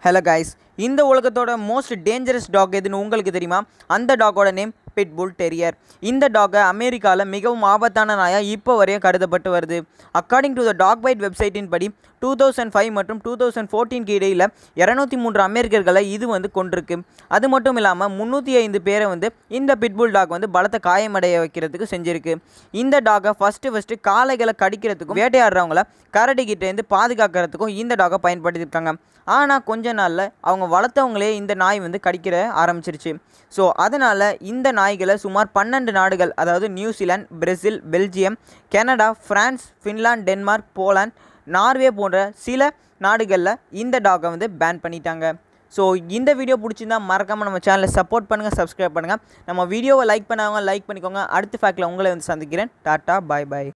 hello guys இந்த உலகத்தோட most dangerous talk எதுன்னு உங்களுக்கு தெரியுமா அந்த டாகோட நேம் பிட்புல் டெரியர் இந்த டாகை அமெரிக்காவில் மிகவும் ஆபத்தான நாயாக இப்போ வரையும் கருதப்பட்டு வருது according to the talk byte வெப்சைட்டின் படி டூ தௌசண்ட் ஃபைவ் மற்றும் டூ தௌசண்ட் ஃபோர்டீன்க்கு இடையில் இரநூத்தி மூன்று அமெரிக்கர்களை இது வந்து கொண்டிருக்கு அது மட்டும் இல்லாமல் முந்நூற்றி ஐந்து பேரை வந்து இந்த பிட்புல் டாக் வந்து பலத்த காயமடைய வைக்கிறதுக்கு செஞ்சிருக்கு இந்த டாகை ஃபஸ்ட்டு ஃபஸ்ட்டு காளைகளை கடிக்கிறதுக்கும் வேட்டையாடுறவங்கள கரடிக்கிட்டேருந்து பாதுகாக்கிறதுக்கும் இந்த டாகை பயன்படுத்தியிருக்காங்க ஆனால் கொஞ்ச நாளில் அவங்க வளர்த்தவங்களே இந்த நாய் வந்து கடிக்கிற ஆரம்பிச்சிருச்சு ஸோ அதனால் இந்த நாய்களை சுமார் பன்னெண்டு நாடுகள் அதாவது New Zealand Brazil Belgium Canada France Finland Denmark Poland Norway போன்ற சில நாடுகளில் இந்த டாகை வந்து பேன் பண்ணிட்டாங்க ஸோ இந்த வீடியோ பிடிச்சிருந்தா மறக்காமல் நம்ம சேனலை சப்போர்ட் பண்ணுங்கள் சப்ஸ்கிரைப் பண்ணுங்கள் நம்ம வீடியோவை லைக் பண்ணவங்க லைக் பண்ணிக்கோங்க அடுத்த ஃபேக்டில் உங்களை வந்து சந்திக்கிறேன் டாட்டா பாய் பாய்